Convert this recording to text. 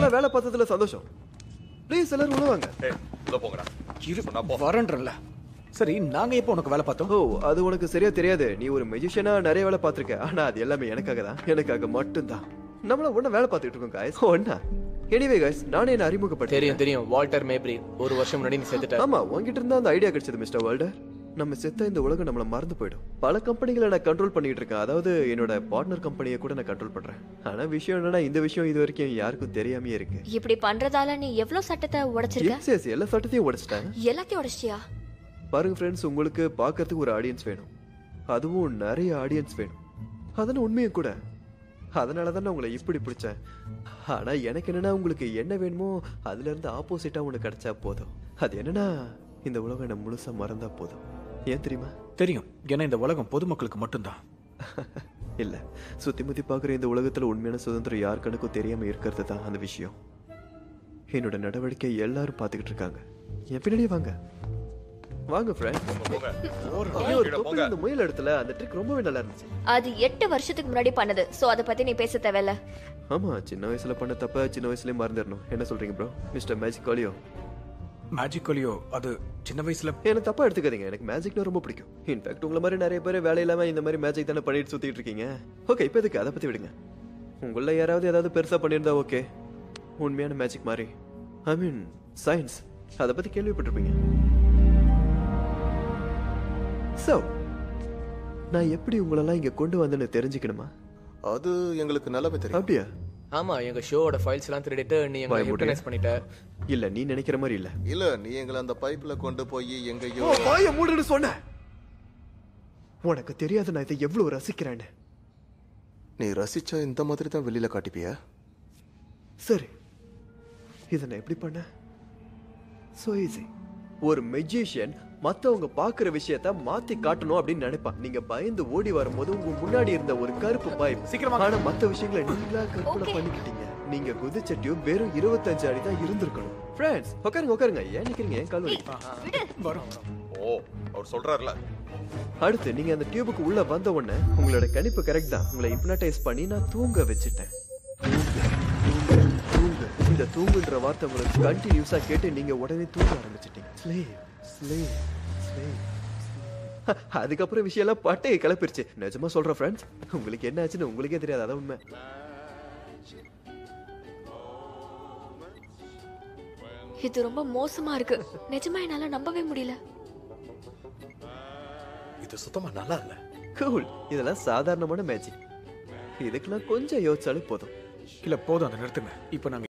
உங்களோட வேலை பார்த்ததுல சந்தோஷம் ப்ளீஸ் எல்லாரும் உள்ள வாங்க ஏய் உள்ள போங்கடா இரு சொன்னா போ. வரன்றல சரி நாங்க எப்போ உனக்கு வேலை பார்த்தோம் ஓ அது உனக்கு சரியா தெரியாது நீ ஒரு மெஜிஷியனா நிறைய வேலை பார்த்திருக்க ஆனா அது எல்லாமே எனக்காக தான் எனக்காக மட்டும்தான் நம்மள ஒண்ணா வேலை பார்த்துட்டு இருக்கோம் guys ஒண்ணா எனிவே guys நானே என்ன அறிமுகப்படுத்தேன் தெரியும் தெரியும் வால்டர் மேப்ரி ஒரு வருஷம் முன்னாடி நீ செத்துட்ட ஆமா உன்கிட்ட இருந்தா அந்த ஐடியா கிடைச்சது மிஸ்டர் வேர்ல்டர் நம்ம செத்த இந்த உலகம் நம்மள மறந்து போயிடும் பல கம்பெனிகளை நான் கண்ட்ரோல் பண்ணிட்டு இருக்கேன் அதாவது என்னோட பார்ட்னர் கம்பெனியை கூட நான் கண்ட்ரோல் பண்றேன் ஆனா விஷயம் என்னன்னா இந்த விஷயம் இது வரைக்கும் யாருக்கும் தெரியாமயே இருக்கு இப்படி பண்றதால நீ எவ்வளவு சட்டத்தை உடைச்சிருக்க எஸ் எஸ் எல்லா சட்டத்தையும் உடைச்சிட்டேன் எல்லாத்தையும் உடைச்சிட்டியா பாருங்க ஃப்ரெண்ட்ஸ் உங்களுக்கு பார்க்கறதுக்கு ஒரு ஆடியன்ஸ் வேணும் அதுவும் நிறைய ஆடியன்ஸ் வேணும் அதான உண்மையும் கூட அதனால தான் நான் உங்களை இப்படி பிடிச்சேன் ஆனா எனக்கு என்னன்னா உங்களுக்கு என்ன வேணுமோ அதுல இருந்து ஆப்போசிட்டா ஒன்று கிடைச்சா போதும் அது என்னன்னா இந்த உலகம் என்ன முழுசா மறந்தா போதும் ஏன் தெரியுமா தெரியும் ஏன்னா இந்த உலகம் பொதுமக்களுக்கு மட்டும்தான் இல்ல சுத்தி முத்தி பார்க்குற இந்த உலகத்துல உண்மையான சுதந்திரம் யார் கணக்கும் தெரியாம இருக்கிறது தான் அந்த விஷயம் என்னோட நடவடிக்கை எல்லாரும் பார்த்துக்கிட்டு இருக்காங்க என் பின்னாடியே வாங்க வாங்க ஃப்ரெண்ட் போங்க ஒரு கீழே தொப்பி போங்க. இந்த முயல் இடத்துல அந்த ட்ரிக் ரொம்பவே நல்லா இருந்துச்சு அது எட்டு வருஷத்துக்கு முன்னாடி பண்ணது சோ அத பத்தி நீ பேச தேவையில்ல ஆமா சின்ன வயசுல பண்ண தப்ப சின்ன வயசுலயே மறந்துடணும் என்ன சொல்றீங்க ப்ரோ மிஸ்டர் மேஜிக் காலியோ மேஜிக்கலியோ அது சின்ன வயசுல என்ன தப்பா எடுத்துக்காதீங்க எனக்கு மேஜிக்னா ரொம்ப பிடிக்கும் இன்ஃபேக்ட் உங்களை மாதிரி நிறைய பேர் வேலை இல்லாம இந்த மாதிரி மேஜிக் தானே பண்ணிட்டு சுத்திட்டு இருக்கீங்க ஓகே இப்போ எதுக்கு அதை பத்தி விடுங்க உங்கள யாராவது ஏதாவது பெருசா பண்ணியிருந்தா ஓகே உண்மையான மேஜிக் மாதிரி ஐ மீன் சயின்ஸ் அதை பத்தி கேள்விப்பட்டிருப்பீங்க சோ நான் எப்படி உங்களெல்லாம் இங்க கொண்டு வந்தேன்னு தெரிஞ்சுக்கணுமா அது எங்களுக்கு நல்லாவே தெரியும் அப்படியா ஆமா எங்க ஷோவோட ஃபைல்ஸ் எல்லாம் திருடிட்டு நீ எங்களை பயமுடைய. யூட்டிலைஸ் பண்ணிட்ட இல்ல நீ நினைக்கிற மாதிரி இல்ல இல்ல நீ எங்களை அந்த பைப்ல கொண்டு போய் எங்கேயோ ஓ வாய மூடுன்னு சொன்னேன் உனக்கு தெரியாது நான் இதை எவ்வளவு ரசிக்கிறேன்னு நீ ரசிச்சா இந்த மாதிரி தான் வெளியில காட்டிப்பியா சரி இதை நான் எப்படி பண்ண சோ ஈஸி ஒரு மெஜிஷியன் மத்தவங்க பாக்குற விஷயத்த மாத்தி காட்டணும் அப்படின்னு நினைப்பான் நீங்க பயந்து ஓடி வரும்போது உங்க முன்னாடி இருந்த ஒரு கருப்பு பைப் சீக்கிரமா. ஆனா மத்த விஷயங்களை நீங்களா கற்பனை Okay. பண்ணிக்கிட்டீங்க நீங்க குதிச்ச டியூப் வெறும் இருபத்தஞ்சு அடி தான் இருந்திருக்கணும் ஃப்ரெண்ட்ஸ் உட்காருங்க உட்காருங்க ஏன் நிக்கிறீங்க ஏன் கால் வலி வரும் ஓ அவர் சொல்றாருல அடுத்து நீங்க அந்த டியூபுக்கு உள்ள வந்த உடனே உங்களோட கணிப்பு கரெக்ட் தான் உங்களை ஹிப்னடைஸ் பண்ணி நான் தூங்க வச்சுட்டேன் தூங்கு, தூங்கு. இந்த தூங்குன்ற வார்த்தை உங்களுக்கு கண்டினியூஸா கேட்டு நீங்க உடனே தூங்க ஆரம்பிச்சிட்டீங்க ஸ்லேவ் ஸ்லேவ் ஸ்லேவ் அதுக்கப்புறம் விஷயம் எல்லாம் பட்டையை கிளப்பிருச்சு நிஜமா சொல்றேன் ஃப்ரெண்ட்ஸ் உங்களுக்கு என்ன ஆச்சுன்னு உங்களுக்கே தெரியாது அதான் உண்மை இது ரொம்ப மோசமா இருக்கு நிஜமா என்னால நம்பவே முடியல இது சுத்தமா நல்லா இல்ல கூல் இதெல்லாம் சாதாரணமான மேஜிக் இதுக்கெல்லாம் கொஞ்சம் யோசிச்சாலே போதும் இல்ல போதும் அதை நிறுத்துங்க இப்போ நாங்க